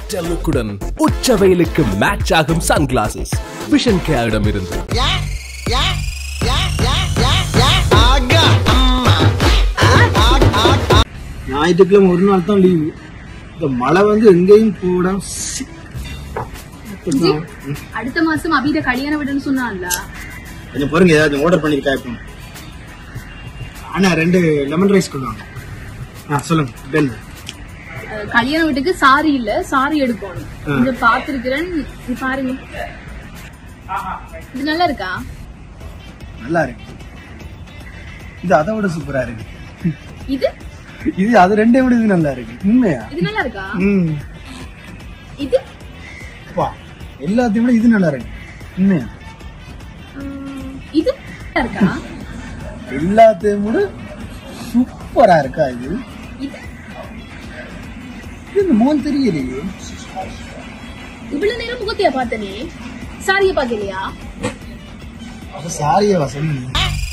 pastel லுக்குடன் உச்ச வெயிலுக்கு match ஆகும் சன்கிளாசஸ் விஷன் கேரிடம் இருந்து ஞாயிற்றுக்கிழமை ஒரு நாள் தான் லீவு இந்த மழை வந்து எங்கேயும் கூட அடுத்த மாசம் அபிட கல்யாண வீடுன்னு சொன்னான்ல கொஞ்சம் பாருங்க ஏதாவது ஆர்டர் பண்ணிருக்கா இப்போ அண்ணா ரெண்டு லெமன் ரைஸ் கொண்டு வாங்க ஆ சொல்லுங்க பெல் அஹ் கல்யாண வீட்டுக்கு சாரி இல்ல சாரி எடுக்கணும் கொஞ்சம் பாத்துருக்கிறேன் இது பாருங்க இது நல்லா இருக்கா நல்லா இருக்கு இது அதை விட சூப்பரா இருக்கு இது இது அது ரெண்டே விட இது நல்லா இருக்கு உண்மையா இது நல்லா இருக்கா ம் இது அப்பா எல்லாத்தையும் விட இது நல்லா இருக்கு உண்மையா உம், இது நல்லா இருக்கா எல்லாத்தையும் விட சூப்பரா இருக்கா இது இது இது இந்த மோன் தெரியலையே இவ்வளவு நேரம் முகத்தையா பார்த்தனே சாரிய பாக்கலையா அப்ப சாரியா சொன்னீங்க